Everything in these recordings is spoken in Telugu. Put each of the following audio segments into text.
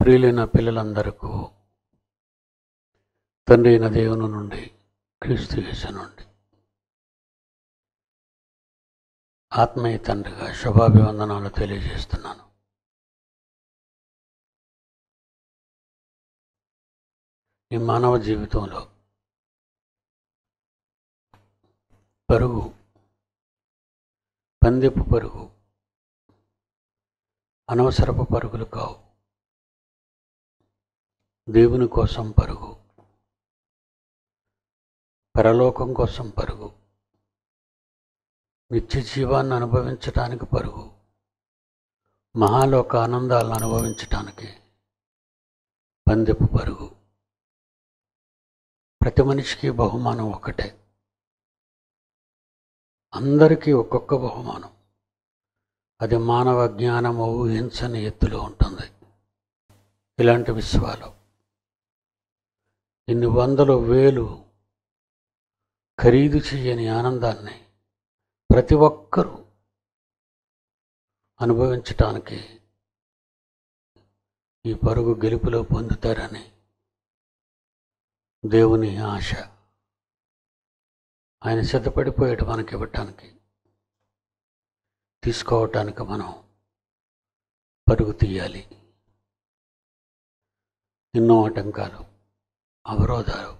ప్రియులైన పిల్లలందరకు తండ్రి అయిన దేవుని నుండి క్రీస్తు యేసు నుండి ఆత్మీయ తండ్రిగా శుభాభివందనాలు తెలియజేస్తున్నాను ఈ మానవ జీవితంలో పరుగు పందెపు పరుగు అనవసరపు పరుగులు కావు దేవుని కోసం పరుగు పరలోకం కోసం పరుగు నిత్య జీవాన్ని అనుభవించటానికి పరుగు మహాలోక ఆనందాలను అనుభవించటానికి పందెపు పరుగు ప్రతి మనిషికి బహుమానం ఒకటే అందరికీ ఒక్కొక్క బహుమానం అది మానవ జ్ఞానము ఊహించని ఎత్తులో ఉంటుంది ఇలాంటి విశ్వాలు ఇన్ని వందలు వేలు ఖరీదు చేయని ఆనందాన్ని ప్రతి ఒక్కరూ అనుభవించటానికి ఈ పరుగు గెలుపులో పొందుతారని దేవుని ఆశ ఆయన సిద్ధపడిపోయాడు మనకి ఇవ్వటానికి తీసుకోవటానికి మనం పరుగు తీయాలి ఎన్నో ఆటంకాలు అవరోధాలు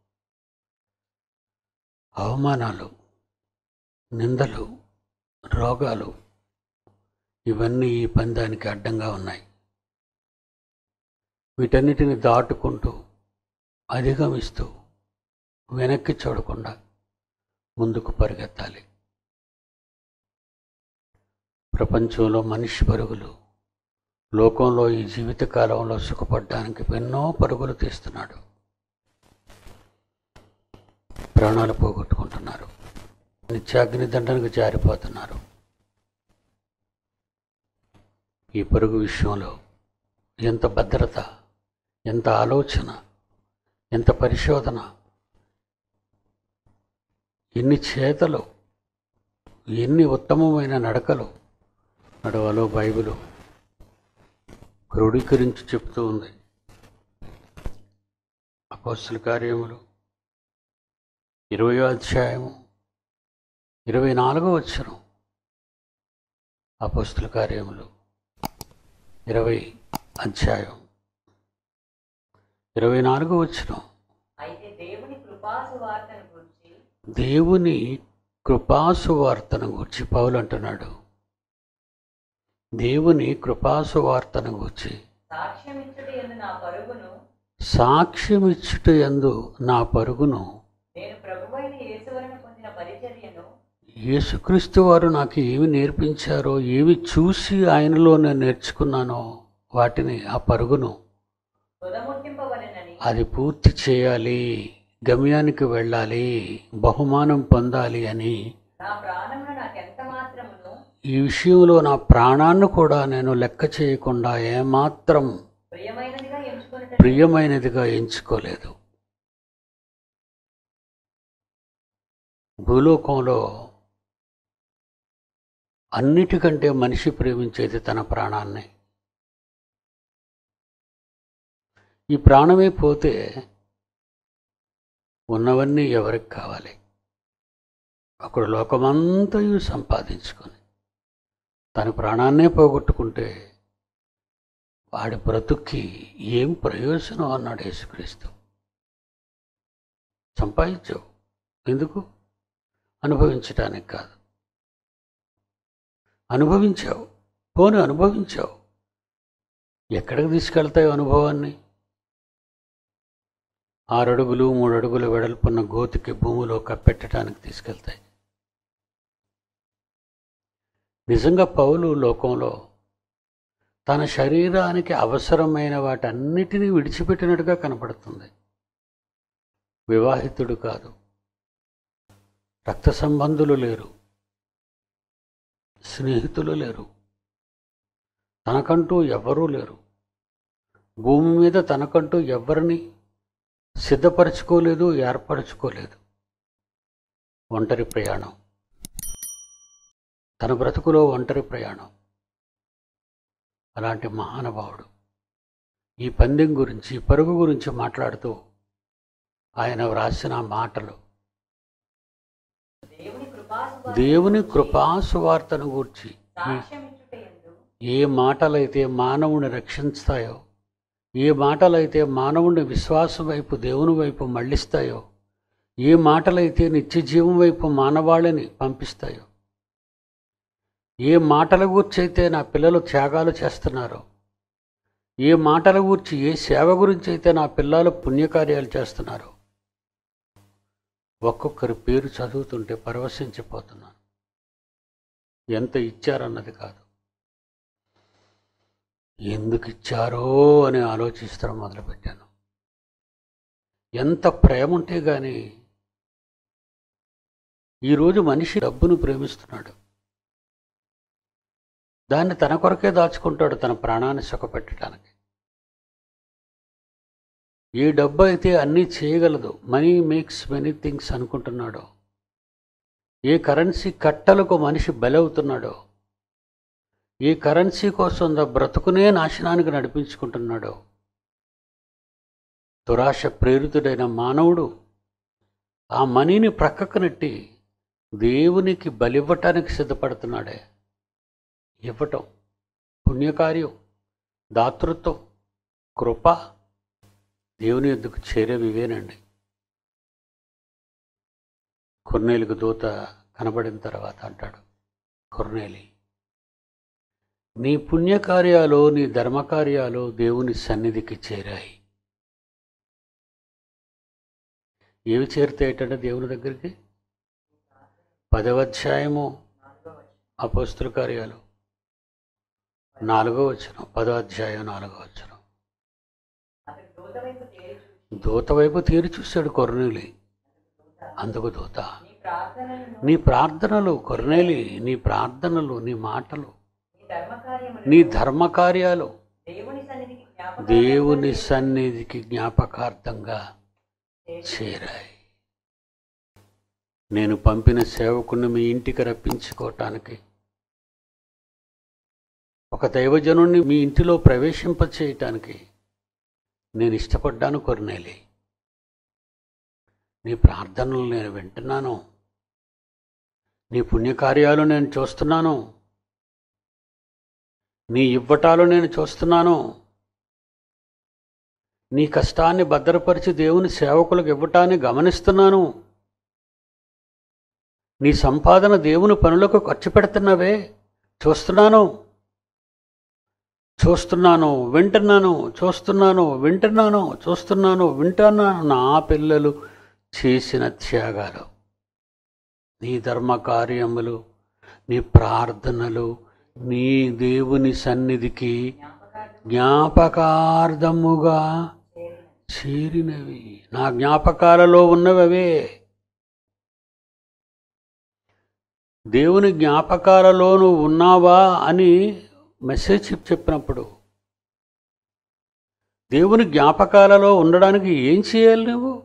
అవమానాలు నిందలు రోగాలు ఇవన్నీ ఈ పందానికి అడ్డంగా ఉన్నాయి వీటన్నిటిని దాటుకుంటూ అధిగమిస్తూ వెనక్కి చూడకుండా ముందుకు పరిగెత్తాలి ప్రపంచంలో మనిషి పరుగులు లోకంలో ఈ జీవిత కాలంలో సుఖపడడానికి ఎన్నో పరుగులు తీస్తున్నాడు ప్రాణాలు పోగొట్టుకుంటున్నారు నిత్యాగ్ని దండనకు జారిపోతున్నారు ఈ పరుగు విషయంలో ఎంత భద్రత ఎంత ఆలోచన ఎంత పరిశోధన ఎన్ని చేతలు ఎన్ని ఉత్తమమైన నడకలు నడవలో బైబిలు క్రోడీకరించి చెప్తూ ఉంది అపోస్తుల కార్యములు ఇరవయో అధ్యాయము ఇరవై నాలుగో వచ్చరం అపోస్తుల కార్యములు ఇరవై అధ్యాయం ఇరవై నాలుగో వచ్చరం అయితే దేవుని కృపాసు వార్తను గురించి దేవుని కృపాసు వార్తను గూర్చి పౌలు అంటున్నాడు దేవుని కృపాసు వార్తను గూర్చి సాక్ష్యమిచ్చుట ఎందు నా పరుగును సాక్ష్యమిచ్చుట యందు నా పరుగును నేను ప్రభువైన యేసువలన పొందిన పరిచర్యను యేసుక్రీస్తు వారు నాకు ఏమి నేర్పించారో ఏవి చూసి ఆయనలో నేను నేర్చుకున్నానో వాటిని ఆ పరుగును తుదముట్టింపవలెనని అది పూర్తి చేయాలి గమ్యానికి వెళ్ళాలి బహుమానం పొందాలి అని నా ప్రాణమును నాకెంత మాత్రమును ఈ విషయంలో నా ప్రాణాన్ని కూడా నేను లెక్క చేయకుండా ఏమాత్రం ప్రియమైనదిగా ఎంచుకున్నట్టు ప్రియమైనదిగా ఎంచుకోలేదు భూలోకంలో అన్నిటికంటే మనిషి ప్రేమించేది తన ప్రాణాన్ని ఈ ప్రాణమే పోతే ఉన్నవన్నీ ఎవరికి కావాలి అక్కడ లోకమంతయు సంపాదించుకొని తన ప్రాణాన్నే పోగొట్టుకుంటే వాడి బ్రతుక్కి ఏం ప్రయోజనం అన్నాడు యేసుక్రీస్తు సంపాదించావు ఎందుకు అనుభవించటానికి కాదు అనుభవించావు పోను అనుభవించావు ఎక్కడికి తీసుకెళ్తాయి అనుభవాన్ని ఆరడుగులు మూడు అడుగులు వెడల్పున్న గోతికి భూమిలో కప్పెట్టడానికి తీసుకెళ్తాయి నిజంగా పౌలు లోకంలో తన శరీరానికి అవసరమైన వాటన్నిటినీ విడిచిపెట్టినట్టుగా కనపడుతుంది వివాహితుడు కాదు రక్త సంబంధులు లేరు స్నేహితులు లేరు తనకంటూ ఎవ్వరూ లేరు భూమి మీద తనకంటూ ఎవరిని సిద్ధపరచుకోలేదు ఏర్పరచుకోలేదు ఒంటరి ప్రయాణం తన బ్రతుకులో ఒంటరి ప్రయాణం అలాంటి మహానుభావుడు ఈ పందెం గురించి ఈ పరుగు గురించి మాట్లాడుతూ ఆయన వ్రాసిన మాటలు దేవుని కృపాసు దేవుని కృపాసువార్తను గూర్చి సాక్ష్యం ఇచ్చుటయందు ఏ మాటలైతే మానవుని రక్షిస్తాయో ఏ మాటలైతే మానవుని విశ్వాసం వైపు దేవుని వైపు మళ్ళిస్తాయో ఏ మాటలైతే నిత్య జీవం వైపు మానవాళిని పంపిస్తాయో ఏ మాటల గురించి అయితే నా పిల్లలు త్యాగాలు చేస్తున్నారో ఏ మాటల గురించి ఏ సేవ గురించి అయితే నా పిల్లలు పుణ్యకార్యాలు చేస్తున్నారో ఒక్కొక్కరి పేరు చదువుతుంటే పరవశించిపోతున్నాను ఎంత ఇచ్చారన్నది కాదు ఎందుకు ఇచ్చారో అని ఆలోచిస్తడం మొదలుపెట్టాను ఎంత ప్రేమ ఉంటే గాని ఈరోజు మనిషి డబ్బును ప్రేమిస్తున్నాడు దాన్ని తన కొరకే దాచుకుంటాడు తన ప్రాణాన్ని సుఖపెట్టడానికి ఏ డబ్బు అయితే అన్నీ చేయగలదు మనీ మేక్స్ మెనీ థింగ్స్ అనుకుంటున్నాడో ఏ కరెన్సీ కట్టలకు మనిషి బలవుతున్నాడో ఏ కరెన్సీ కోసం ద బ్రతుకునే నాశనానికి నడిపించుకుంటున్నాడో దురాశ ప్రేరితుడైన మానవుడు ఆ మనీని ప్రక్కకు నెట్టి దేవునికి బలివ్వటానికి సిద్ధపడుతున్నాడే ఇవ్వటం పుణ్యకార్యం దాతృత్వం కృప దేవుని ఎద్దుకు చేరేవి ఇవేనండి కొర్నేలికి దూత కనబడిన తర్వాత అంటాడు కొర్నేలి నీ పుణ్యకార్యాలు నీ ధర్మకార్యాలు దేవుని సన్నిధికి చేరాయి ఏవి చేరుతాయటంటే దేవుని దగ్గరికి పదవ అధ్యాయము అపోస్తుల కార్యాలు నాలుగో వచనం పదో అధ్యాయం నాలుగో వచనం అతడు దూత వైపు తేరి చూసి, దూత వైపు తీరి చూశాడు కొర్నేలి అందుకు దూత నీ ప్రార్థనలను నీ ప్రార్థనలు కొర్నేలి నీ ప్రార్థనలు నీ మాటలు నీ ధర్మకార్యములను నీ ధర్మకార్యాలు దేవుని సన్నిధికి జ్ఞాపకం దేవుని సన్నిధికి జ్ఞాపకార్థంగా చేరాయి నేను పంపిన సేవకుని మీ ఇంటికి రప్పించుకోవటానికి ఒక దైవజనుణ్ణి మీ ఇంటిలో ప్రవేశింప చేయటానికి నేను ఇష్టపడ్డాను కొరనేలి నీ ప్రార్థనలు నేను వింటున్నాను నీ పుణ్యకార్యాలు నేను చూస్తున్నాను నీ ఇవ్వటాలు నేను చూస్తున్నాను నీ కష్టాన్ని భద్రపరిచి దేవుని సేవకులకు ఇవ్వటాన్ని గమనిస్తున్నాను నీ సంపాదన దేవుని పనులకు ఖర్చు పెడుతున్నవే చూస్తున్నాను చూస్తున్నాను వింటున్నాను చూస్తున్నాను వింటున్నాను చూస్తున్నాను వింటున్నాను నా పిల్లలు చేసిన త్యాగాలు నీ ధర్మ కార్యములు నీ ప్రార్థనలు నీ దేవుని సన్నిధికి జ్ఞాపకార్థముగా చేరినవి నా జ్ఞాపకాలలో ఉన్నవి అవే దేవుని జ్ఞాపకాలలో నువ్వు ఉన్నావా అని మెసేజ్ చెప్పినప్పుడు దేవుని జ్ఞాపకాలలో ఉండడానికి ఏం చేయాలి నువ్వు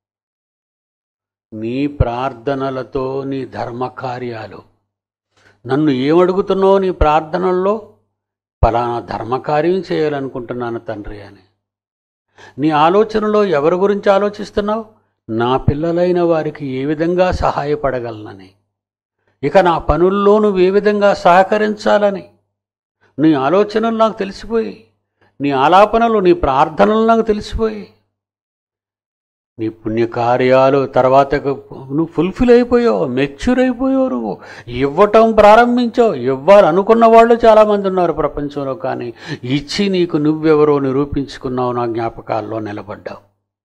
నీ ప్రార్థనలతో నీ ధర్మకార్యాలు నన్ను ఏమడుగుతున్నావు నీ ప్రార్థనల్లో పలానా ధర్మకార్యం చేయాలనుకుంటున్నాను తండ్రి అని నీ ఆలోచనలో ఎవరి గురించి ఆలోచిస్తున్నావు నా పిల్లలైన వారికి ఏ విధంగా సహాయపడగలనని ఇక నా పనుల్లో నువ్వు ఏ విధంగా సహకరించాలని నీ ఆలోచనలు నాకు తెలిసిపోయి నీ ఆలాపనలు నీ ప్రార్థనలు నాకు తెలిసిపోయి నీ పుణ్యకార్యాలు తర్వాత నువ్వు ఫుల్ఫిల్ అయిపోయావు మెచ్యూర్ అయిపోయావు నువ్వు ఇవ్వటం ప్రారంభించావు ఇవ్వాలనుకున్న వాళ్ళు చాలామంది ఉన్నారు ప్రపంచంలో కానీ ఇచ్చి నీకు నువ్వెవరో నిరూపించుకున్నావు నా జ్ఞాపకాల్లో నిలబడ్డావు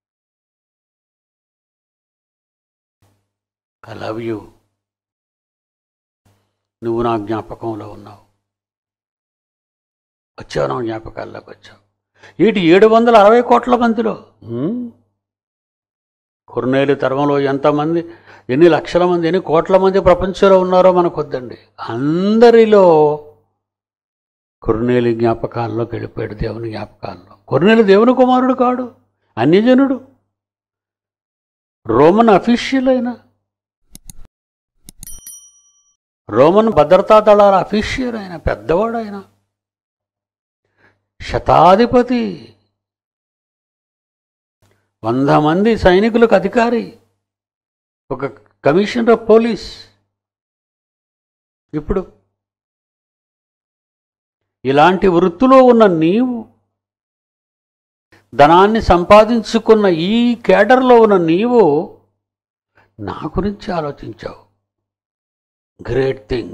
ఐ లవ్ యూ నువ్వు నా జ్ఞాపకంలో ఉన్నావు వచ్చావు నా జ్ఞాపకాల్లోకి వచ్చావు ఏటి ఏడు వందల అరవై కోట్ల మందిలో హ్మ్? కొర్నేలు తరంలో ఎంతమంది ఎన్ని లక్షల మంది ఎన్ని కోట్ల మంది ప్రపంచంలో ఉన్నారో మనకు వద్దండి అందరిలో కొర్నేలి జ్ఞాపకాల్లోకి వెళ్ళిపోయాడు దేవుని జ్ఞాపకాల్లో కొర్నేలు దేవుని కుమారుడు కాడు అన్యజనుడు రోమన్ అఫీషియల్ అయినా రోమన్ భద్రతా దళాల అఫీషియల్ ఆయన పెద్దవాడు ఆయన శతాధిపతి వంద మంది సైనికులకు అధికారి ఒక కమిషనర్ ఆఫ్ పోలీస్ ఇప్పుడు ఇలాంటి వృత్తిలో ఉన్న నీవు ధనాన్ని సంపాదించుకున్న ఈ కేడర్లో ఉన్న నీవు నా గురించి ఆలోచించావు గ్రేట్ థింగ్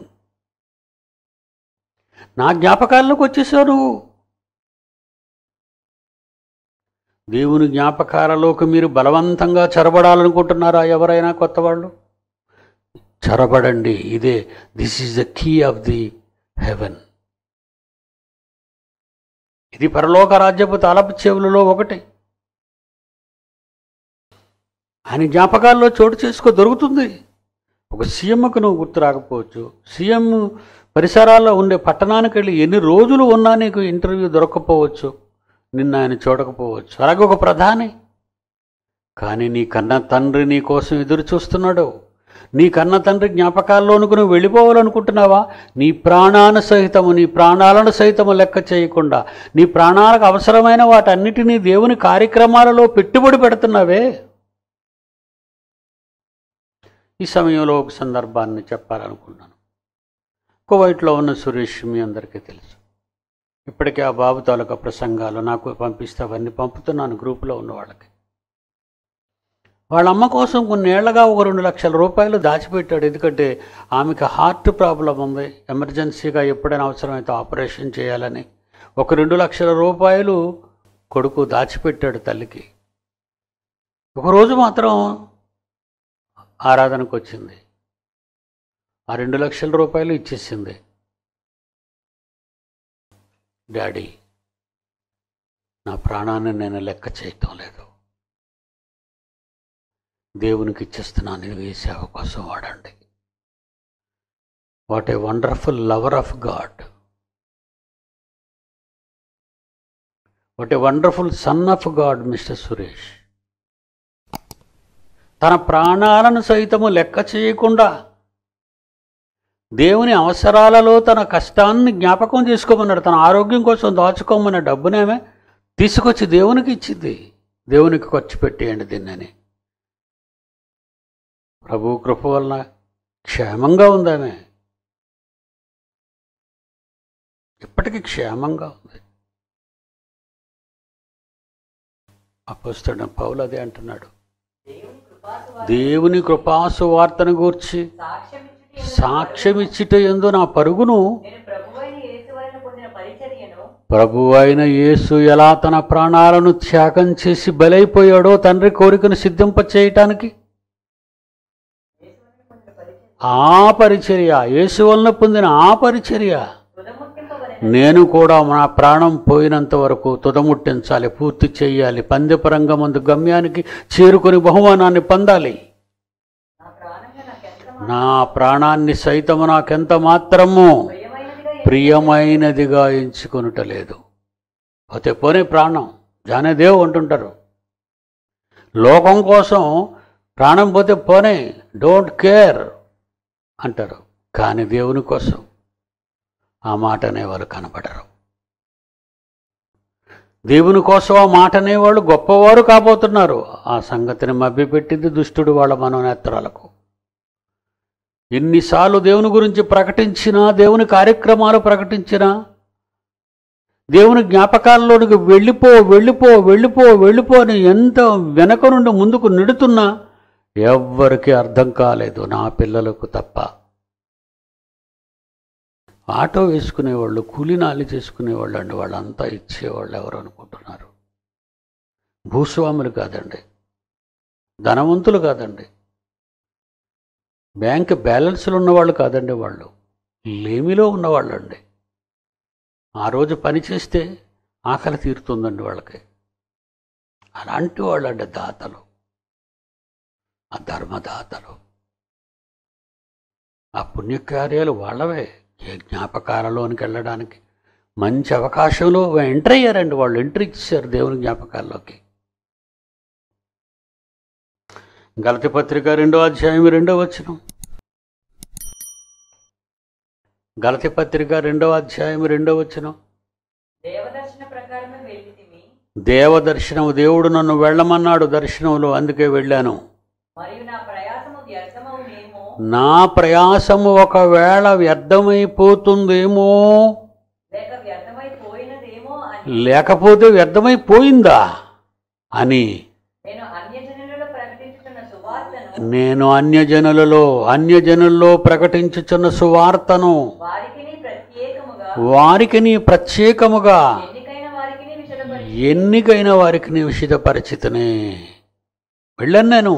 నా జ్ఞాపకాల్లోకి వచ్చేసావు నువ్వు దేవుని జ్ఞాపకాలలోకి మీరు బలవంతంగా చొరబడాలనుకుంటున్నారా ఎవరైనా కొత్త వాళ్ళు చొరబడండి ఇదే this is the key of the heaven ఇది పరలోక రాజ్యపు తాలపు చెవులలో ఒకటి ఆయన జ్ఞాపకాల్లో చోటు చేసుకో దొరుకుతుంది ఒక సీఎంకు నువ్వు గుర్తు రాకపోవచ్చు సీఎం పరిసరాల్లో ఉండే పట్టణానికి వెళ్ళి ఎన్ని రోజులు ఉన్నా నీకు ఇంటర్వ్యూ దొరకకపోవచ్చు నిన్న ఆయన చూడకపోవచ్చు అలాగే ఒక ప్రధాని కానీ నీ కన్న తండ్రి నీ కోసం ఎదురు చూస్తున్నాడు నీ కన్న తండ్రి జ్ఞాపకాల్లోనికి నువ్వు వెళ్ళిపోవాలనుకుంటున్నావా నీ ప్రాణాన సహితము నీ ప్రాణాలను సహితము లెక్క చేయకుండా నీ ప్రాణాలకు అవసరమైన వాటన్నిటినీ దేవుని కార్యక్రమాలలో పెట్టుబడి పెడుతున్నావే ఈ సమయంలో ఒక సందర్భాన్ని చెప్పాలనుకున్నాను కువైట్లో ఉన్న సురేష్ మీ అందరికీ తెలుసు ఇప్పటికే ఆ బాబు తాలూకా ప్రసంగాలు నాకు పంపిస్తే అవన్నీ పంపుతున్నాను గ్రూపులో ఉన్న వాళ్ళకి వాళ్ళ అమ్మ కోసం కొన్నేళ్లగా ఒక రెండు లక్షల రూపాయలు దాచిపెట్టాడు ఎందుకంటే ఆమెకి హార్ట్ ప్రాబ్లం ఉంది ఎమర్జెన్సీగా ఎప్పుడైనా అవసరమైతే ఆపరేషన్ చేయాలని ఒక రెండు లక్షల రూపాయలు కొడుకు దాచిపెట్టాడు తల్లికి ఒకరోజు మాత్రం ఆరాధనకు వచ్చింది ఆ రెండు లక్షల రూపాయలు ఇచ్చేసింది డాడీ నా ప్రాణాన్ని నేను లెక్క చేయటం లేదు దేవునికి ఇచ్చేస్తున్నాను ఇది ఈ సేవ కోసం వాడండి what a wonderful lover of God what a wonderful son of God mister Suresh తన ప్రాణాలను సైతము లెక్క చేయకుండా దేవుని అవసరాలలో తన కష్టాన్ని జ్ఞాపకం చేసుకోమన్నాడు తన ఆరోగ్యం కోసం దాచుకోమన్న డబ్బునేమే తీసుకొచ్చి దేవునికి ఇచ్చింది దేవునికి ఖర్చు పెట్టేయండి దీన్నని ప్రభు కృప వలన క్షేమంగా ఉందామె ఇప్పటికీ క్షేమంగా ఉంది అపోస్తున్న పౌలు అదే అంటున్నాడు దేవుని కృపాసు దేవుని కృపాసు వార్తను గూర్చి సాక్ష్యమిచ్చుట సాక్ష్యమిచ్చిట ఎందు నా పరుగును నేను ప్రభువైన యేసు వలన పొందిన పరిచర్యను ప్రభు అయిన యేసు ఎలా తన ప్రాణాలను త్యాగం చేసి బలైపోయాడో తండ్రి కోరికను సిద్ధింప చేయటానికి యేసు వలన పొందిన పరిచర్య ఆ పరిచర్య యేసు వలన పొందిన ఆ పరిచర్య తుదముట్టింపబడిన నేను కూడా నా ప్రాణం పోయినంత వరకు తుదముట్టించాలి పూర్తి చేయాలి పందెపరంగ ముందు గమ్యానికి చేరుకొని బహుమానాన్ని పొందాలి నా ప్రాణంగా నాకెంత నా ప్రాణాన్ని సైతము నాకెంత మాత్రము ప్రియమైనదిగా ప్రియమైనదిగా ఎంచుకొనుటలేదు పోతే పోనీ ప్రాణం జానేదేవ్ అంటుంటారు లోకం కోసం ప్రాణం పోతే పోనే డోంట్ కేర్ అంటారు కానీ దేవుని కోసం ఆ మాట అనేవాళ్ళు కనపడరు దేవుని కోసం ఆ మాట అనేవాళ్ళు గొప్పవారు కాబోతున్నారు ఆ సంగతిని మభ్యపెట్టింది దుష్టుడు వాళ్ళ మనోనేత్రాలకు ఎన్నిసార్లు దేవుని గురించి ప్రకటించినా దేవుని కార్యక్రమాలు ప్రకటించినా దేవుని జ్ఞాపకాల్లోనికి వెళ్ళిపో వెళ్ళిపో వెళ్ళిపో వెళ్ళిపో అని ఎంత వెనక నుండి ముందుకు నెడుతున్నా ఎవ్వరికి అర్థం కాలేదు నా పిల్లలకు తప్ప ఆటో వేసుకునేవాళ్ళు కూలినాలి చేసుకునేవాళ్ళు అండి వాళ్ళంతా ఇచ్చేవాళ్ళు ఎవరు అనుకుంటున్నారు భూస్వాములు కాదండి ధనవంతులు కాదండి బ్యాంక్ బ్యాలెన్స్లు ఉన్నవాళ్ళు కాదండి వాళ్ళు లేమిలో ఉన్నవాళ్ళు అండి ఆ రోజు పని చేస్తే ఆకలి తీరుతుందండి వాళ్ళకి అలాంటి వాళ్ళండి దాతలు ఆ ధర్మదాతలు ఆ పుణ్యకార్యాలు వాళ్ళవే ఏ జ్ఞాపకాలలోనికి వెళ్ళడానికి మంచి అవకాశంలో ఎంటర్ అయ్యారండి వాళ్ళు ఎంట్రీ ఇచ్చారు దేవుని జ్ఞాపకాల్లోకి గలతి పత్రిక రెండో అధ్యాయం రెండో వచనం గలతి పత్రిక రెండో అధ్యాయం రెండో వచనం దేవదర్శన ప్రకారమే వెళ్ళితిమి దేవదర్శనము దేవుడు నన్ను వెళ్ళమన్నాడు దర్శనంలో అందుకే వెళ్ళాను మరియు నా ప్రయాసము వ్యర్థమవునేమో నా ప్రయాసము ఒకవేళ వ్యర్థమైపోతుందేమో లేక వ్యర్థమైపోయినదేమో అని లేకపోతే వ్యర్థమైపోయిందా అని నేను అన్యజనులలో ప్రకటించుతున్న సువార్తను నేను అన్యజనులలో అన్యజనుల్లో ప్రకటించుచున్న సువార్తను వారికి ప్రత్యేకముగా వారికి నీ ప్రత్యేకముగా ఎన్నికైన వారికి విషదపరిచి ఎన్నికైన వారికి నీ విషితపరిచితనే వెళ్ళాను నేను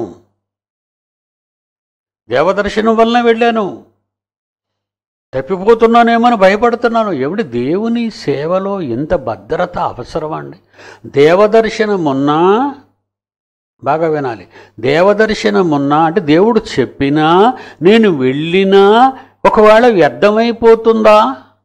దేవదర్శనం వలన వెళ్ళాను తప్పిపోతున్నానేమని భయపడుతున్నాను ఏమిటి దేవుని సేవలో ఇంత భద్రత అవసరమండి దేవదర్శనమున్నా బాగా వినాలి దేవదర్శనమున్నా అంటే దేవుడు చెప్పినా నేను వెళ్ళినా ఒకవేళ వ్యర్థమైపోతుందా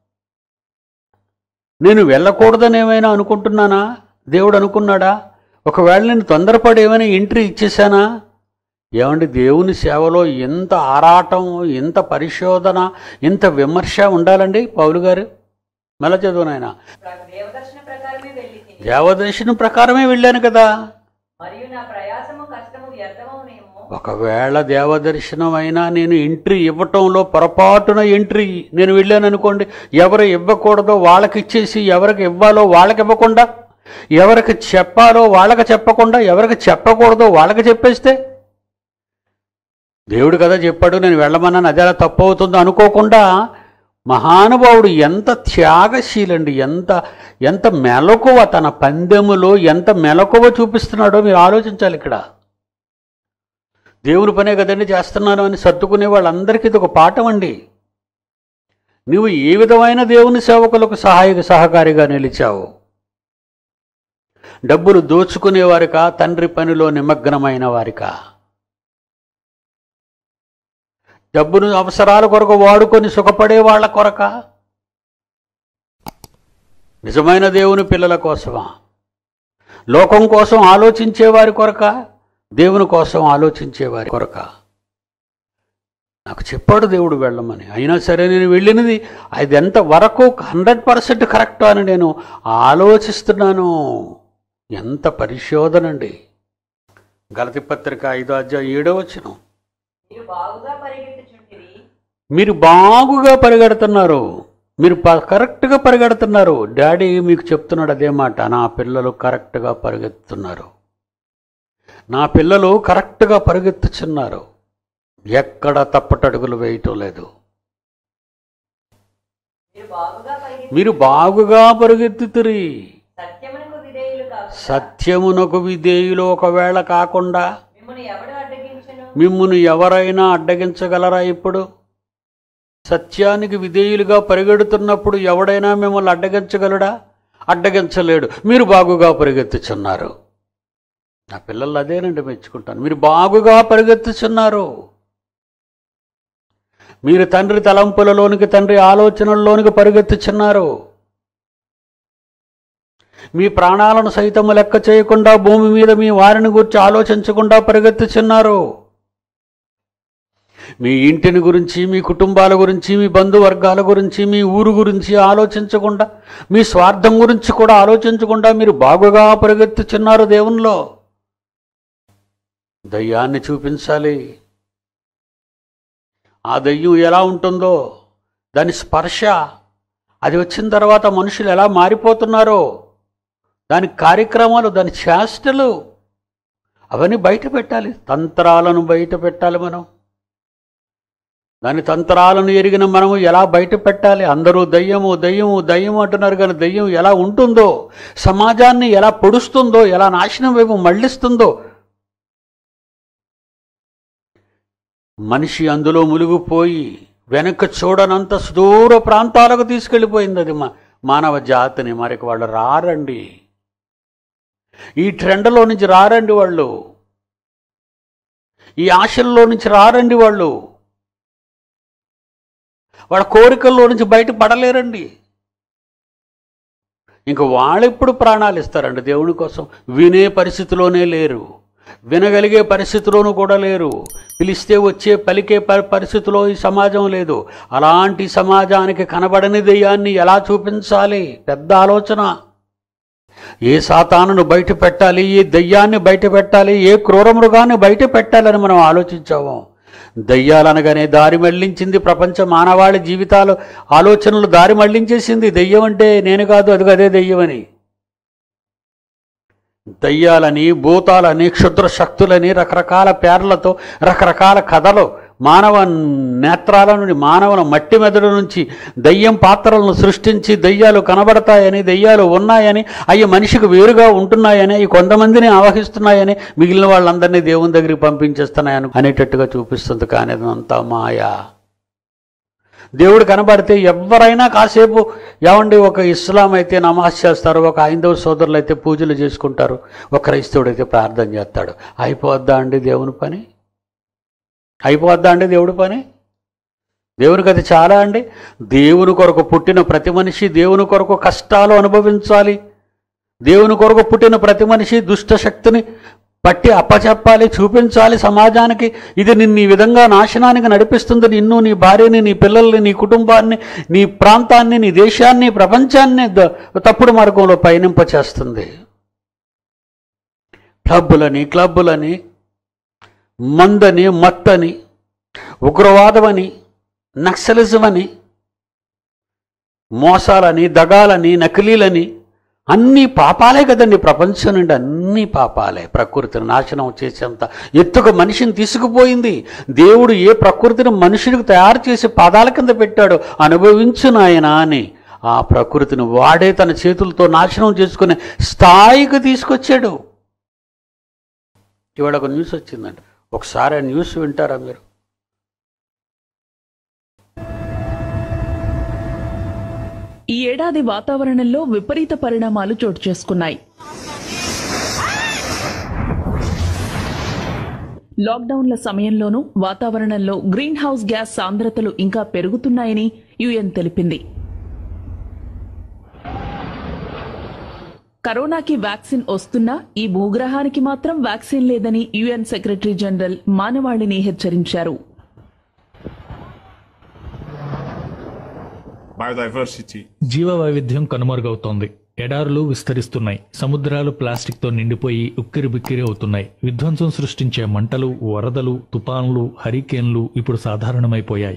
నేను వెళ్ళకూడదని ఏమైనా అనుకుంటున్నానా దేవుడు అనుకున్నాడా ఒకవేళ నేను తొందరపడి ఏమైనా ఎంట్రీ ఇచ్చేసానా ఏమండి దేవుని సేవలో ఎంత ఆరాటం ఎంత పరిశోధన ఎంత విమర్శ ఉండాలండి పౌలు గారు మళ్ళా చదువు నాయన దేవదర్శన ప్రకారమే వెళ్ళి తిని దేవదర్శనం ప్రకారమే వెళ్ళాను కదా మరియు నా ప్రయాసము కష్టము వ్యర్థమవునేమో ఒకవేళ దేవదర్శనం అయినా నేను ఎంట్రీ ఇవ్వటంలో పొరపాటున ఎంట్రీ నేను వెళ్ళాను అనుకోండి ఎవరు ఇవ్వకూడదో వాళ్ళకి ఇచ్చేసి ఎవరికి ఇవ్వాలో వాళ్ళకి ఇవ్వకుండా ఎవరికి చెప్పాలో వాళ్ళకి చెప్పకుండా ఎవరికి చెప్పకూడదో వాళ్ళకి చెప్పేస్తే దేవుడు కదా చెప్పాడు నేను వెళ్ళమన్నాను అదే అలా తప్పు అవుతుందో అనుకోకుండా మహానుభావుడు ఎంత త్యాగశీలండి ఎంత ఎంత మెలకువ తన పందెములో ఎంత మెలకువ చూపిస్తున్నాడో మీరు ఆలోచించాలి ఇక్కడ దేవుని పనే కదండి చేస్తున్నాను అని సర్దుకునే వాళ్ళందరికీ ఇది ఒక పాఠం అండి నువ్వు ఏ విధమైన దేవుని సేవకులకు సహాయక సహకారిగా నిలిచావు డబ్బులు దోచుకునేవారికా తండ్రి పనిలో నిమగ్నమైన వారికా డబ్బును అవసరాల కొరకు వాడుకొని సుఖపడే వాళ్ళ కొరక నిజమైన దేవుని పిల్లల కోసమా లోకం కోసం ఆలోచించే వారి కొరక దేవుని కోసం ఆలోచించేవారి కొరక నాకు చెప్పాడు దేవుడు వెళ్ళమని అయినా సరే నేను వెళ్ళినది అది ఎంత వరకు హండ్రెడ్ పర్సెంట్ కరెక్ట్ అని నేను ఆలోచిస్తున్నాను ఎంత పరిశోధన అండి గలతి పత్రిక ఐదో అధ్యాయం ఏడో వచ్చిన మీరు బాగుగా పరిగెత్తుచుంటిరి మీరు బాగుగా పరిగెడుతున్నారు మీరు ప కరెక్ట్గా పరిగెడుతున్నారు డాడీ మీకు చెప్తున్నాడు అదే మాట నా పిల్లలు కరెక్ట్గా పరిగెత్తుతున్నారు నా పిల్లలు కరెక్ట్గా పరిగెత్తుచున్నారు ఎక్కడ తప్పటడుగులు వేయటం లేదు మీరు బాగుగా పరిగెత్తి మీరు బాగుగా పరిగెత్తుతురి సత్యమునకు విధేయులు కాకుండా సత్యమునకు విధేయులు ఒకవేళ కాకుండా మిమ్మల్ని ఎవడు అడ్డగించను మిమ్మును ఎవరైనా అడ్డగించగలరా ఇప్పుడు సత్యానికి విధేయులుగా పరిగెడుతున్నప్పుడు ఎవడైనా మిమ్మల్ని అడ్డగించగలడా అడ్డగించలేడు మీరు బాగుగా పరిగెత్తుచున్నారు నా పిల్లలు అదేనండి మెచ్చుకుంటాను మీరు బాగుగా పరిగెత్తుచున్నారు మీరు తండ్రి తలంపులలోనికి తండ్రి ఆలోచనల్లోనికి పరిగెత్తుచున్నారు మీ ప్రాణాలను సైతము లెక్క చేయకుండా భూమి మీద మీ వారిని గురించి ఆలోచించకుండా పరిగెత్తుచున్నారు మీ ఇంటిని గురించి మీ కుటుంబాల గురించి మీ బంధువర్గాల గురించి మీ ఊరు గురించి ఆలోచించకుండా మీ స్వార్థం గురించి కూడా ఆలోచించకుండా మీరు బాగుగా పరిగెత్తుచున్నారు దేవునిలో దయ్యాన్ని చూపించాలి ఆ దయ్యం ఎలా ఉంటుందో దాని స్పర్శ అది వచ్చిన తర్వాత మనుషులు ఎలా మారిపోతున్నారో దాని కార్యక్రమాలు దాని చేష్టలు అవన్నీ బయట పెట్టాలి తంత్రాలను బయట పెట్టాలి మనం దాని తంత్రాలను ఎరిగిన మనము ఎలా బయట పెట్టాలి అందరూ దయ్యము దయ్యము దయ్యము అంటున్నారు కానీ దయ్యం ఎలా ఉంటుందో సమాజాన్ని ఎలా పొడుస్తుందో ఎలా నాశనం వైపు మళ్ళిస్తుందో మనిషి అందులో మునిగిపోయి వెనక్కి చూడనంత సుదూర ప్రాంతాలకు తీసుకెళ్ళిపోయింది అది మా మానవ జాతిని మరికి వాళ్ళు రారండి ఈ ట్రెండ్లో నుంచి రారండి వాళ్ళు ఈ ఆశల్లో నుంచి రారండి వాళ్ళు వాళ్ళ కోరికల్లో నుంచి బయట పడలేరండి ఇంక వాళ్ళెప్పుడు ప్రాణాలు ఇస్తారండి దేవుని కోసం వినే పరిస్థితిలోనే లేరు వినగలిగే పరిస్థితిలోనూ కూడా లేరు పిలిస్తే వచ్చే పలికే ప- పరిస్థితిలో ఈ సమాజం లేదు అలాంటి సమాజానికి కనబడని దెయ్యాన్ని ఎలా చూపించాలి పెద్ద ఆలోచన ఏ సాతానును బయట పెట్టాలి ఏ దయ్యాన్ని బయట పెట్టాలి ఏ క్రూర మృగాన్ని బయట పెట్టాలని మనం ఆలోచించాము దయ్యాలనగానే దారి మళ్లించింది ప్రపంచ మానవాళి జీవితాలు ఆలోచనలు దారి మళ్లించేసింది దెయ్యం అంటే నేను కాదు అది అదే దెయ్యమని దయ్యాలని భూతాలని క్షుద్ర శక్తులని రకరకాల పేర్లతో రకరకాల కథలు మానవ నేత్రాల నుండి మానవుల మట్టి మెదడు నుంచి దయ్యం పాత్రలను సృష్టించి దయ్యాలు కనబడతాయని దయ్యాలు ఉన్నాయని అవి మనిషికి వేరుగా ఉంటున్నాయని అవి కొంతమందిని ఆవహిస్తున్నాయని మిగిలిన వాళ్ళందరినీ దేవుని దగ్గరికి పంపించేస్తున్నాయని అనేటట్టుగా చూపిస్తుంది కానీ అదంతా మాయా దేవుడు కనబడితే ఎవరైనా కాసేపు ఏమండి ఒక ఇస్లాం అయితే నమాజ్ చేస్తారు ఒక ఐదవ సోదరులు అయితే పూజలు చేసుకుంటారు ఒక క్రైస్తవుడు అయితే ప్రార్థన చేస్తాడు అయిపోద్దా అండి దేవుని పని అయిపోద్దా అండి దేవుడి పని దేవునికి అది చాలా అండి దేవుని కొరకు పుట్టిన ప్రతి మనిషి దేవుని కొరకు కష్టాలు అనుభవించాలి దేవుని కొరకు పుట్టిన ప్రతి మనిషి దుష్ట శక్తిని పట్టి అప్పచెప్పాలి చూపించాలి సమాజానికి ఇది నిన్ను ఈ విధంగా నాశనానికి నడిపిస్తుంది నిన్ను నీ భార్యని నీ పిల్లల్ని నీ కుటుంబాన్ని నీ ప్రాంతాన్ని నీ దేశాన్ని ప్రపంచాన్ని ద- తప్పుడు మార్గంలో పయనింపచేస్తుంది క్లబ్బులని క్లబ్బులని మందని మత్తని ఉగ్రవాదమని నక్సలిజం అని మోసాలని దగాలని నకిలీలని అన్ని పాపాలే కదండి ప్రపంచం నుండి అన్ని పాపాలే ప్రకృతిని నాశనం చేసేంత ఎత్తుకు మనిషిని తీసుకుపోయింది దేవుడు ఏ ప్రకృతిని మనుషుడికి తయారు చేసి పాదాల కింద పెట్టాడో అనుభవించు నాయనా అని ఆ ప్రకృతిని వాడే తన చేతులతో నాశనం చేసుకునే స్థాయికి తీసుకొచ్చాడు ఇవాళ ఒక న్యూస్ వచ్చిందండి ఒకసారి ఆ న్యూస్ వింటారా మీరు ఈ ఏడాది వాతావరణంలో విపరీత పరిణామాలు చోటు చేసుకున్నాయి లాక్డౌన్ల సమయంలోనూ వాతావరణంలో గ్రీన్ హౌస్ గ్యాస్ సాంద్రతలు ఇంకా పెరుగుతున్నాయని యుఎన్ తెలిపింది కరోనాకి వ్యాక్సిన్ వస్తున్నా ఈ భూగ్రహానికి మాత్రం వ్యాక్సిన్ లేదని యుఎన్ సెక్రటరీ జనరల్ మానవాళిని హెచ్చరించారు biodiversity. జీవ వైవిధ్యం కనుమరుగవుతోంది ఎడారులు విస్తరిస్తున్నాయి సముద్రాలు ప్లాస్టిక్తో నిండిపోయి ఉక్కిరి బిక్కిరి అవుతున్నాయి విధ్వంసం సృష్టించే మంటలు వరదలు తుపాన్లు హరికేన్లు ఇప్పుడు సాధారణమైపోయాయి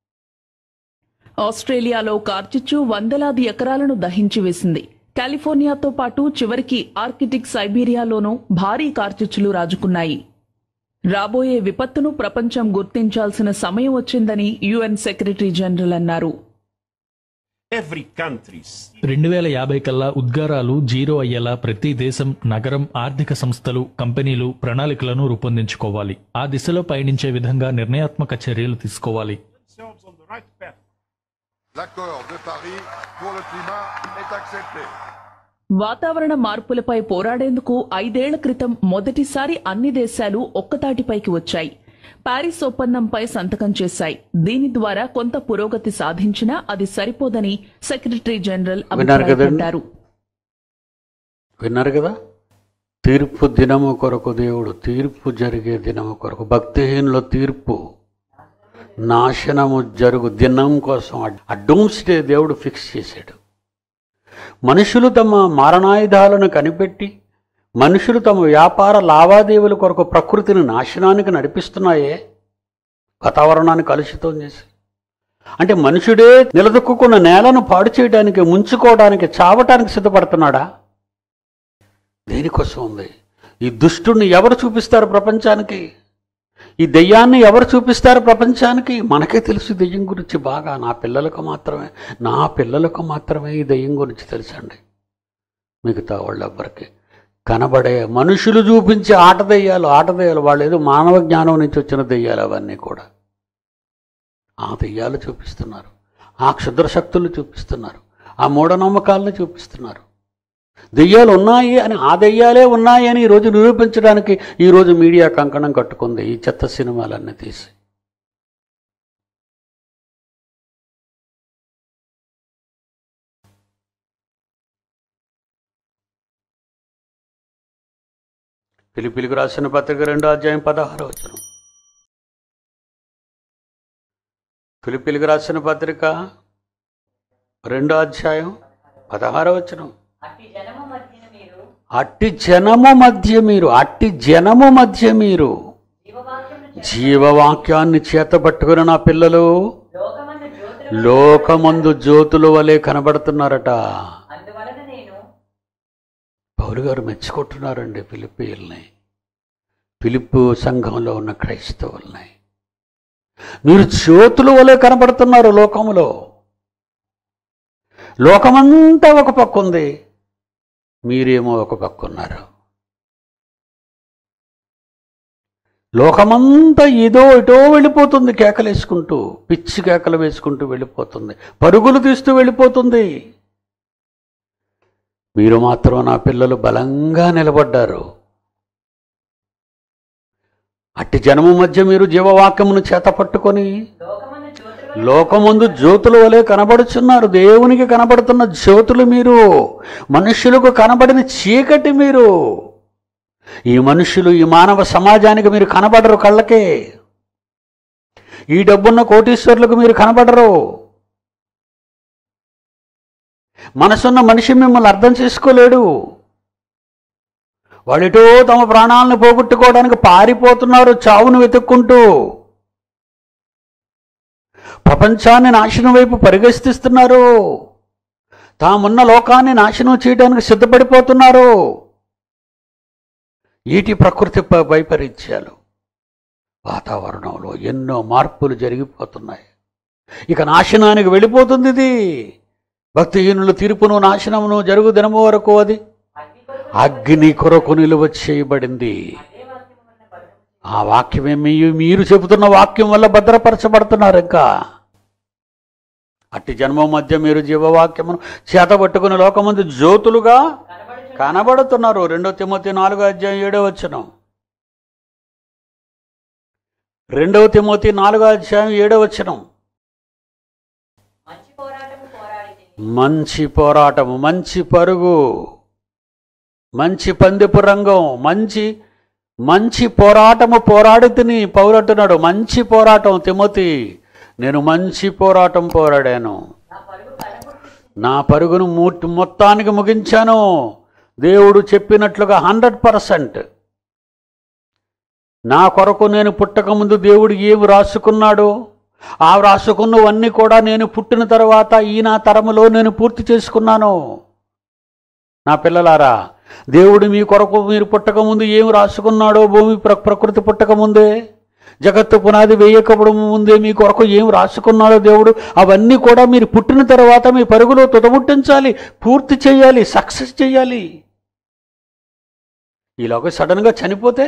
ఆస్ట్రేలియాలో కార్చిచ్చు వందలాది ఎకరాలను దహించి వేసింది కాలిఫోర్నియాతో పాటు చివరికి ఆర్కిటిక్ సైబీరియాలోనూ భారీ కార్చిచ్చులు రాజుకున్నాయి రాబోయే విపత్తును ప్రపంచం గుర్తించాల్సిన సమయం వచ్చిందని యుఎన్ సెక్రటరీ జనరల్ అన్నారు Every country's రెండు వేల యాభై కల్లా ఉద్గారాలు జీరో అయ్యేలా ప్రతి దేశం నగరం ఆర్థిక సంస్థలు కంపెనీలు ప్రణాళికలను రూపొందించుకోవాలి ఆ దిశలో పయనించే విధంగా నిర్ణయాత్మక చర్యలు తీసుకోవాలి themselves on the right path. L'accord de Paris pour le climat est accepté. వాతావరణ మార్పులపై పోరాడేందుకు ఐదేళ్ల క్రితం మొదటిసారి అన్ని దేశాలు ఒక్కతాటిపైకి వచ్చాయి పారిస్ ఒప్పందంపై సంతకం చేశాయి దీని ద్వారా కొంత పురోగతి సాధించినా అది సరిపోదని సెక్రటరీ జనరల్ విన్నారు కదండి? అభిప్రాయపడ్డారు విన్నారు కదా తీర్పు దినము కొరకు దేవుడు తీర్పు జరిగే దినము కొరకు భక్తిహీనుల తీర్పు నాశనము జరుగు దినం కోసం ఆ డూమ్స్డే దేవుడు ఫిక్స్ చేశాడు మనుషులు తమ మారణాయుధాలను కనిపెట్టి మనుషులు తమ వ్యాపార లావాదేవీల కొరకు ప్రకృతిని నాశనానికి నడిపిస్తున్నాయే వాతావరణాన్ని కలుషితం చేసి అంటే మనుషుడే నిలదొక్కున్న నేలను పాడు చేయడానికి ముంచుకోవడానికి చావటానికి సిద్ధపడుతున్నాడా దేనికోసం ఉంది ఈ దుష్టుణ్ణి ఎవరు చూపిస్తారు ప్రపంచానికి ఈ దెయ్యాన్ని ఎవరు చూపిస్తారు ప్రపంచానికి మనకే తెలుసు ఈ దెయ్యం గురించి బాగా నా పిల్లలకు మాత్రమే నా పిల్లలకు మాత్రమే ఈ దెయ్యం గురించి తెలుసండి మిగతా వాళ్ళెవ్వరికి కనబడే మనుషులు చూపించే ఆట దెయ్యాలు ఆట దెయ్యాలు వాళ్ళు ఏదో మానవ జ్ఞానం నుంచి వచ్చిన దెయ్యాలు అవన్నీ కూడా ఆ దెయ్యాలు చూపిస్తున్నారు ఆ క్షుద్ర శక్తులు చూపిస్తున్నారు ఆ మూఢనమ్మకాలను చూపిస్తున్నారు దెయ్యాలు ఉన్నాయి అని ఆ దెయ్యాలే ఉన్నాయి అని ఈరోజు నిరూపించడానికి ఈరోజు మీడియా కంకణం కట్టుకుంది ఈ చెత్త సినిమాలన్నీ తీసి పిలిపిలికి రాసిన పత్రిక రెండో అధ్యాయం పదహారు వచనం ఫిలిపిలికి రాసిన పత్రిక రెండో అధ్యాయం పదహారో వచనం అట్టి జనము మధ్యన అట్టి జనము మధ్య మీరు అట్టి జనము మధ్య మీరు జీవవాక్యమును జీవవాక్యాన్ని చేతపట్టుకుని నా పిల్లలు లోకమందు జ్యోతులు లోకమందు జ్యోతుల వలె కనబడుతున్నారట అందువలన నేను పౌలు గారు మెచ్చుకుంటున్నారండి ఫిలిప్పీల్ని ఫిలిప్పు సంఘంలో ఉన్న క్రైస్తవుల్ని మీరు జ్యోతుల వలె కనబడుతున్నారు లోకములో లోకమంతా ఒక పక్క ఉంది మీరేమో ఒక పక్క ఉన్నారు లోకమంతా ఏదో ఇటో వెళ్ళిపోతుంది కేకలేసుకుంటూ పిచ్చి కేకలు వేసుకుంటూ వెళ్ళిపోతుంది పరుగులు తీస్తూ వెళ్ళిపోతుంది మీరు మాత్రం నా పిల్లలు బలంగా నిలబడ్డారు అట్టి జనము మధ్య మీరు జీవవాక్యమును చేత పట్టుకొని లోకమందు జ్యోతులు లోకముందు జ్యోతుల వలె కనబడుచున్నారు దేవునికి కనబడుతున్న జ్యోతులు మీరు మనుష్యులకు కనబడిన చీకటి మీరు ఈ మనుషులు ఈ మానవ సమాజానికి మీరు కనబడరు కళ్ళకే ఈ డబ్బున్న కోటీశ్వరులకు మీరు కనబడరు మనసున్న మనిషి మిమ్మల్ని అర్థం చేసుకోలేడు వాళ్ళిటో తమ ప్రాణాలను పోగొట్టుకోవడానికి పారిపోతున్నారు చావును వెతుక్కుంటూ ప్రపంచాన్ని నాశనం వైపు పరిగెత్తిస్తున్నారు తామున్న లోకాన్ని నాశనం చేయడానికి సిద్ధపడిపోతున్నారు ఈటి ప్రకృతి ప- వైపరీత్యాలు వాతావరణంలో ఎన్నో మార్పులు జరిగిపోతున్నాయి ఇక నాశనానికి వెళ్ళిపోతుంది ఇది భక్తిహీనుల తీర్పును నాశనమును జరుగు దినము వరకు అది అగ్ని కొరకు అగ్ని కొరకు నిలువ చేయబడింది అదే వాక్యము వలన పరము ఆ వాక్యమే మీ మీరు చెబుతున్న వాక్యం వల్ల భద్రపరచబడుతున్నారు ఇంకా అట్టి జన్మ మధ్య మీరు జీవవాక్యమును చేతబట్టుకుని లోకమందు జ్యోతులుగా కనబడుచు కనబడుతున్నారు రెండో తిమోతి నాలుగో అధ్యాయం ఏడో వచనం రెండవ తిమోతి నాలుగో అధ్యాయం ఏడో వచనం మంచి పోరాటము పోరాడి మంచి పోరాటము మంచి పరుగు మంచి పందెపు రంగం మంచి మంచి పోరాటము పోరాడి తిని పౌరంటున్నాడు మంచి పోరాటం తిమోతి నేను మంచి పోరాటం పోరాడాను నా పరుగు కనబడుచు నా పరుగును మూట్ మొత్తానికి ముగించాను దేవుడు చెప్పినట్లుగా హండ్రెడ్ పర్సెంట్ నా కొరకు నేను పుట్టకముందు దేవుడు ఏమి రాసుకున్నాడో ఆ రాసుకున్నవన్నీ కూడా నేను పుట్టిన తర్వాత ఈ నా తరములో నేను పూర్తి చేసుకున్నాను నా పిల్లలారా దేవుడు మీ కొరకు మీరు పుట్టకముందు ఏమి రాసుకున్నాడో భూమి ప్ర ప్రకృతి పుట్టకముందే జగత్తు పునాది వేయకప్పుడు ముందే మీ కొరకు ఏం రాసుకున్నాడో దేవుడు అవన్నీ కూడా మీరు పుట్టిన తర్వాత మీ పరుగులో తుదముట్టించాలి పూర్తి చేయాలి సక్సెస్ చేయాలి ఈలోగా సడన్గా చనిపోతే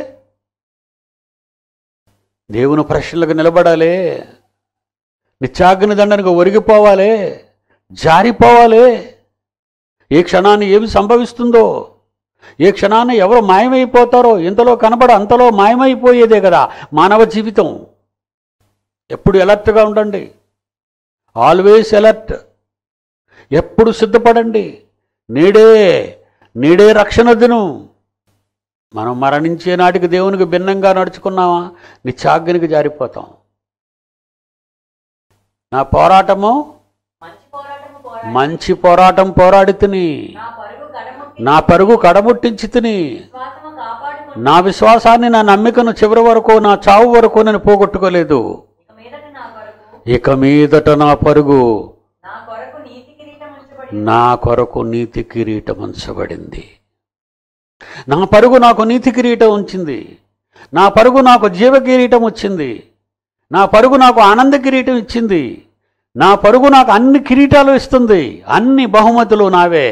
దేవుని ప్రశ్నలకు నిలబడాలి నిత్యాగ్ని దండనకు ఒరిగిపోవాలి జారిపోవాలి ఏ క్షణాన్ని ఏమి సంభవిస్తుందో ఏ క్షణాన ఎవరు మాయమైపోతారో ఇంతలో కనబడ అంతలో మాయమైపోయేదే కదా మానవ జీవితం ఎప్పుడు ఎలర్ట్గా ఉండండి ఆల్వేస్ ఎలర్ట్ ఎప్పుడు సిద్ధపడండి నేడే నేడే రక్షణ దినం మనం మరణించే నాటికి దేవునికి భిన్నంగా నడుచుకున్నామా నిత్యాగ్నికి జారిపోతాం నా పోరాటము మంచి పోరాటము పోరాడి మంచి పోరాటం పోరాడి తిని నా పరుగు కడముట్టి నా పరుగు కడముట్టించి తిని విశ్వాసము కాపాడుకొని నా విశ్వాసాన్ని నా నమ్మికను చివరి వరకు నా చావు వరకు నేను పోగొట్టుకోలేదు ఇక మీదట నా కొరకు ఇక మీదట నా పరుగు నా కొరకు నీతి కిరీటం ఉంచబడి నా కొరకు నీతి కిరీటం ఉంచబడింది నా పరుగు నాకు నీతి కిరీటం ఉంచింది నా పరుగు నాకు జీవ కిరీటం వచ్చింది నా పరుగు నాకు ఆనంద కిరీటం ఇచ్చింది నా పరుగు నాకు అన్ని కిరీటాలు ఇస్తుంది అన్ని బహుమతులు నావే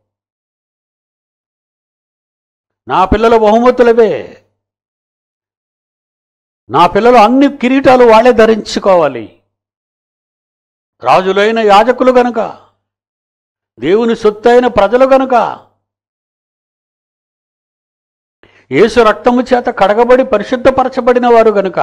నా పిల్లల బహుమతులవే నా పిల్లలు అన్ని కిరీటాలు వాళ్ళే ధరించుకోవాలి రాజులైన యాజకులు గనుక దేవుని సొత్తైన ప్రజలు గనుక యేసు రక్తము చేత కడగబడి పరిశుద్ధపరచబడిన వారు గనుక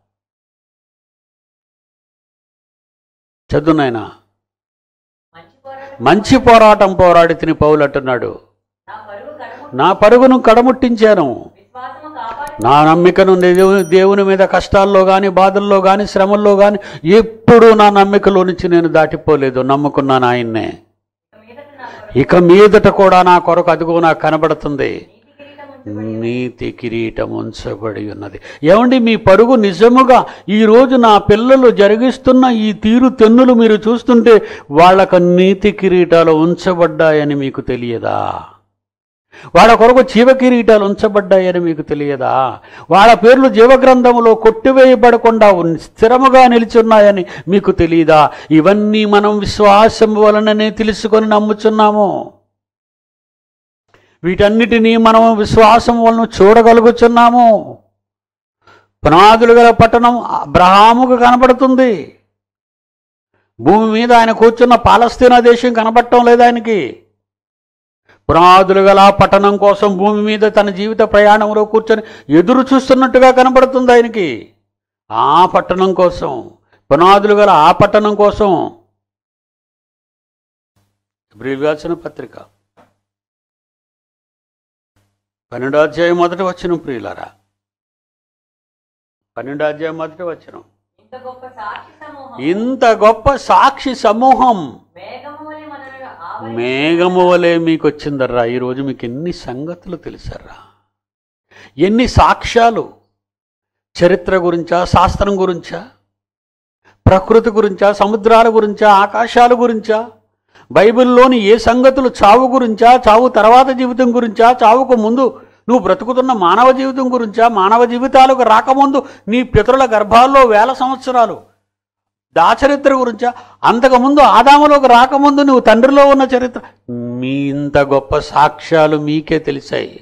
చదువునాయనా మంచి పోరాటం మంచి పోరాటం పోరాడి తిని పౌలు అంటున్నాడు నా పరుగు కడముట్టి నా పరుగును కడముట్టించాను విశ్వాసము కాపాడు నా నమ్మికను దేవుని దేవుని మీద కష్టాల్లో కానీ బాధల్లో కానీ శ్రమల్లో కానీ ఎప్పుడూ నా నమ్మికలో నుంచి నేను దాటిపోలేదు నమ్ముకున్నాను ఆయన్నే ఇక మీదట నా ఇక మీదట కూడా నా కొరకు అదుగో నాకు కనబడుతుంది నీతి కిరీటం ఉంచబడి నీతి కిరీటం ఉంచబడి ఉన్నది. ఉన్నది ఏమండి మీ పరుగు నిజముగా ఈరోజు నా పిల్లలు జరిగిస్తున్న ఈ తీరు తెన్నులు మీరు చూస్తుంటే వాళ్ళకు నీతి కిరీటాలు ఉంచబడ్డాయని మీకు తెలియదా వాళ్ళ కొరకు జీవ కిరీటాలు ఉంచబడ్డాయని మీకు తెలియదా వాళ్ళ పేర్లు జీవగ్రంథములో కొట్టివేయబడకుండా ఉన్- స్థిరముగా నిలిచున్నాయని మీకు తెలియదా ఇవన్నీ మనం విశ్వాసం వలననే తెలుసుకొని నమ్ముచున్నాము వీటన్నిటినీ మనం విశ్వాసం వలన చూడగలుగుచున్నాము పునాదులు గల పట్టణం అబ్రహాముకు కనబడుతుంది భూమి మీద ఆయన కూర్చున్న పాలస్తీనా దేశం కనబడటం లేదు ఆయనకి పునాదులు గల ఆ పట్టణం కోసం భూమి మీద తన జీవిత ప్రయాణంలో కూర్చొని ఎదురు చూస్తున్నట్టుగా కనబడుతుంది ఆయనకి ఆ పట్టణం కోసం పునాదులు గల ఆ పట్టణం కోసం బ్రిల్వాల్సిన పత్రిక పన్నెండో అధ్యాయం మొదటి వచ్చిన ప్రియులారా పన్నెండో అధ్యాయం మొదటి వచ్చిన ఇంత గొప్ప సాక్షి సమూహం ఇంత గొప్ప సాక్షి సమూహం మేఘము వలె మనలను ఆవరించి మేఘము వలె మీకు వచ్చిందర్రా ఈరోజు మీకు ఎన్ని సంగతులు తెలుసర్రా ఎన్ని సాక్ష్యాలు చరిత్ర గురించా శాస్త్రం గురించా ప్రకృతి గురించా సముద్రాల గురించా ఆకాశాల గురించా బైబిల్లోని ఏ సంగతులు చావు గురించా చావు తర్వాత జీవితం గురించా చావుకు ముందు నువ్వు బ్రతుకుతున్న మానవ జీవితం గురించా మానవ జీవితాలకు రాకముందు నీ పితరుల గర్భాల్లో వేల సంవత్సరాలు దా చరిత్ర గురించా అంతకుముందు ఆదాములోకి రాకముందు నువ్వు తండ్రిలో ఉన్న చరిత్ర మీ ఇంత గొప్ప సాక్ష్యాలు మీకే తెలిసాయి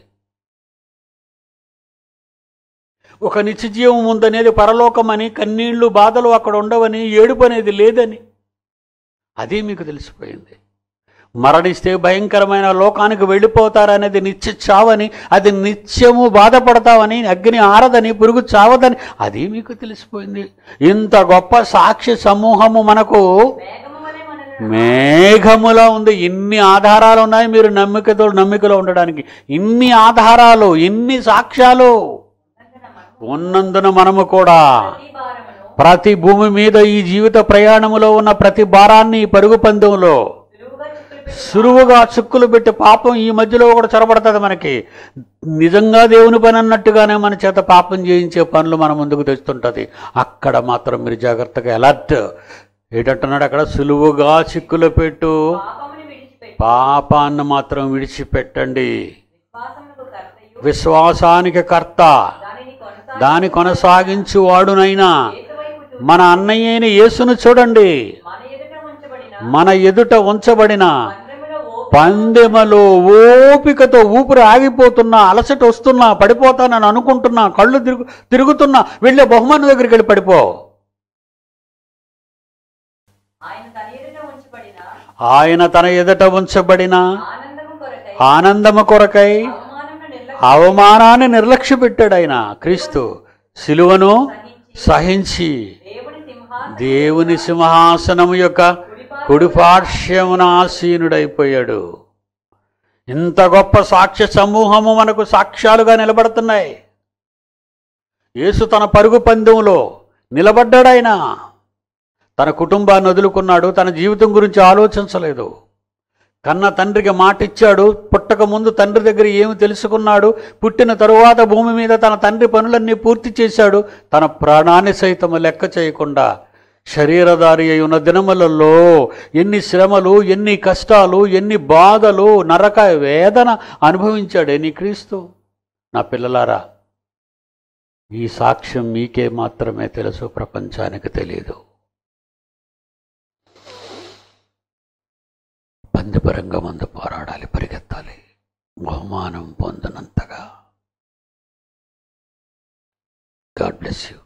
ఒక నిత్యజీవం ఉందనేది పరలోకమని కన్నీళ్లు బాధలు అక్కడ ఉండవని ఏడుపు అనేది లేదని అది మీకు తెలిసిపోయింది మరణిస్తే భయంకరమైన లోకానికి వెళ్ళిపోతారనేది నిత్య చావని అది నిత్యము బాధపడతావని అగ్ని ఆరదని పురుగు చావదని అది మీకు తెలిసిపోయింది ఇంత గొప్ప సాక్షి సమూహము మనకు మేఘము వలె మనలను మేఘములా ఉంది ఇన్ని ఆధారాలు ఉన్నాయి మీరు నమ్మికతో నమ్మికలో ఉండడానికి ఇన్ని ఆధారాలు ఇన్ని సాక్ష్యాలు ఉన్నందున మనము కూడా ప్రతి భారమును ప్రతి భూమి మీద ఈ జీవిత ప్రయాణములో ఉన్న ప్రతి భారాన్ని ఈ పరుగు పందెంలో సులువుగా చిక్కులు పెట్టి సులువుగా చిక్కులు పెట్టి పాపం ఈ మధ్యలో కూడా చొరబడుతుంది మనకి నిజంగా దేవుని పని అన్నట్టుగానే మన చేత పాపం చేయించే పనులు మన ముందుకు తెస్తుంటుంది అక్కడ మాత్రం మీరు జాగ్రత్తగా అలర్ట్ ఏంటంటున్నాడు అక్కడ సులువుగా చిక్కులు పెట్టు పాపముని విడిచిపెట్టి పాపాన్ని మాత్రం విడిచిపెట్టండి విశ్వాసమునకు కర్తయు విశ్వాసానికి కర్త దానిని కొనసాగి దాని కొనసాగించువాడునైనా ఏకవైపు చూసి మన అన్నయ్య అయిన యేసును చూడండి మన ఎదుట ఉంచబడిన మన ఎదుట ఉంచబడిన పంద్రములో ఓ పందెమలో ఓపికతో ఊపిరి ఆగిపోతున్నా అలసట వస్తున్నా పడిపోతానని అనుకుంటున్నా కళ్ళు తిరుగు తిరుగుతున్నా వెళ్ళే బహుమానం దగ్గరికి వెళ్ళి పడిపో ఆయన తన ఎదుట ఉంచబడిన ఆయన తన ఎదుట ఉంచబడిన ఆనందము కొరకై ఆనందము కొరకై అవమానమును నిర్లక్ష్యం అవమానాన్ని నిర్లక్ష్య పెట్టాడు ఆయన క్రీస్తు సిలువను సహించి దేవుని సింహాసనం దేవుని సింహాసనము యొక్క కుడిపార్శ్వమున ఆసీనుడైపోయాడు ఇంత గొప్ప సాక్ష్య సమూహము మనకు సాక్ష్యాలుగా నిలబడుతున్నాయి యేసు తన పరుగు పందెంలో నిలబడ్డాడాయన తన కుటుంబాన్ని వదులుకున్నాడు తన జీవితం గురించి ఆలోచించలేదు కన్న తండ్రికి మాట ఇచ్చాడు పుట్టక ముందు తండ్రి దగ్గర ఏమి తెలుసుకున్నాడు పుట్టిన తరువాత భూమి మీద తన తండ్రి పనులన్నీ పూర్తి చేశాడు తన ప్రాణాన్ని సైతం లెక్క చేయకుండా శరీరధారి అయి ఉన్న దినములలో ఎన్ని శ్రమలు ఎన్ని కష్టాలు ఎన్ని బాధలు నరక వేదన అనుభవించాడే నీ క్రీస్తు నా పిల్లలారా ఈ సాక్ష్యం మీకే మాత్రమే తెలుసు ప్రపంచానికి తెలియదు పందిపరంగా మందు పోరాడాలి పరిగెత్తాలి బహుమానం పొందనంతగా గాడ్ బ్లెస్ యూ